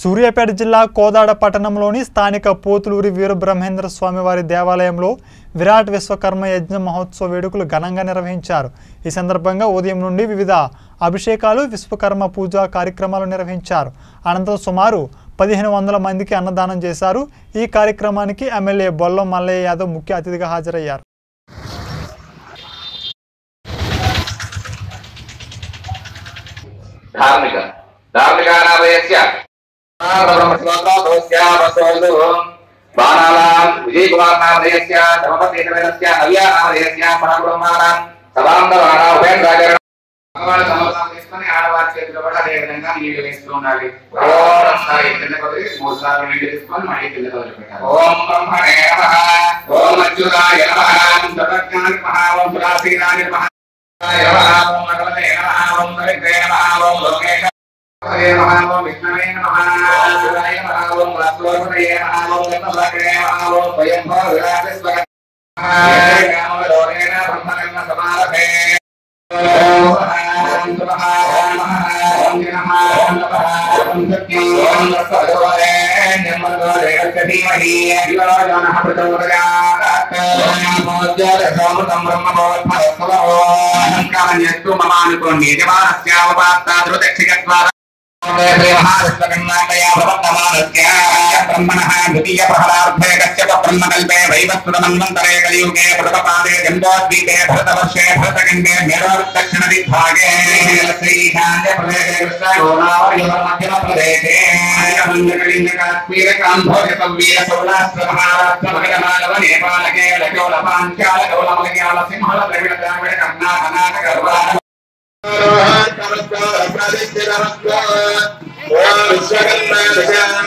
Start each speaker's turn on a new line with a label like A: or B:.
A: సూర్యాపేట జిల్లా కోదాడ పట్టణంలోని స్థానిక పోతులూరి వీరబ్రహ్మేంద్ర స్వామివారి దేవాలయంలో విరాట్ విశ్వకర్మ యజ్ఞ మహోత్సవ వేడుకలు ఘనంగా నిర్వహించారు ఈ సందర్భంగా ఉదయం నుండి వివిధ అభిషేకాలు విశ్వకర్మ పూజా కార్యక్రమాలు నిర్వహించారు అనంతరం సుమారు పదిహేను వందల మందికి అన్నదానం చేశారు ఈ కార్యక్రమానికి ఎమ్మెల్యే బొల్లం మల్లయ్య యాదవ్ ముఖ్య అతిథిగా హాజరయ్యారు
B: ధార్మిక ధార్మికానామయస్య బాణాలాం విజయ్ కుమార్ నామధేయస్య ధర్మపతేతవేదస్య నవ్యా నామధేయస్య పరబ్రహ్మానాం సభాంతరాణ ఉపేంద్రాచరణ భగవాన్ సమర్పణ తీసుకొని ఆడవారి చేతిలో కూడా అదే విధంగా నీళ్లు వేస్తూ ఉండాలి ఓం ఒకసారి కింద కొద్ది మూడు సార్లు నీళ్లు తీసుకొని మళ్ళీ కింద వదిలిపెట్టాలి ఓం బ్రహ్మణే నమః ఓం అచ్యుతాయ నమః ఓం జగజ్ఞాని నమః ఓం తులసీనాయ నమః నమః ఓం భగవతే నమః ఓం హరితే నమః ఓం లోకేశ హరే నమః ఓం విష్ణవే నమః ఓం శివాయ నమః ఓం వాసుదేవాయ నమః ఓం గణపతయే నమః ఓం స్వయంభవ విరాజస్వర రామలోకేన బ్రహ్మకర్మ సమారభే ఓం నమః ఓం నమః ఓం నమః ఓం నమః ఓం శక్తి ఓం సర్వదే నిర్మలదే ధీమహి దివాజనః ప్రచోదయాత్ మోద్యోదసోమృతం బ్రహ్మభవత్ఫలస్వభవో కామన్యస్తు మమ అనుకోండి యజమానస్యావపాత్తాదృదక్షికత్వార బ్రహ్మణः ద్వితీయ ప్రహలార్థే కశ్యప బ్రహ్మకల్పే వైవస్వతమన్వంతరే కలియుగే ప్రతపాదే జంబోద్వీపే భరతవర్షే భరతఖండే మేరోదక్షిణ దిగ్భాగే శ్రీశాన్య ప్రదేశే కృష్ణ గోదావరి మధ్యమ ప్రదేశే కళింగ కాశ్మీర కాంభోజ వీర సౌరాష్ట్ర మహారాష్ట్ర మగధమాలవ నేపాల కేరళ చోళ పాంచాల గౌళ మలయాళ సింహళ ద్రవిడ ద్రావిడ కర్ణాటక గర్వాణ
C: విశ్వకర్మ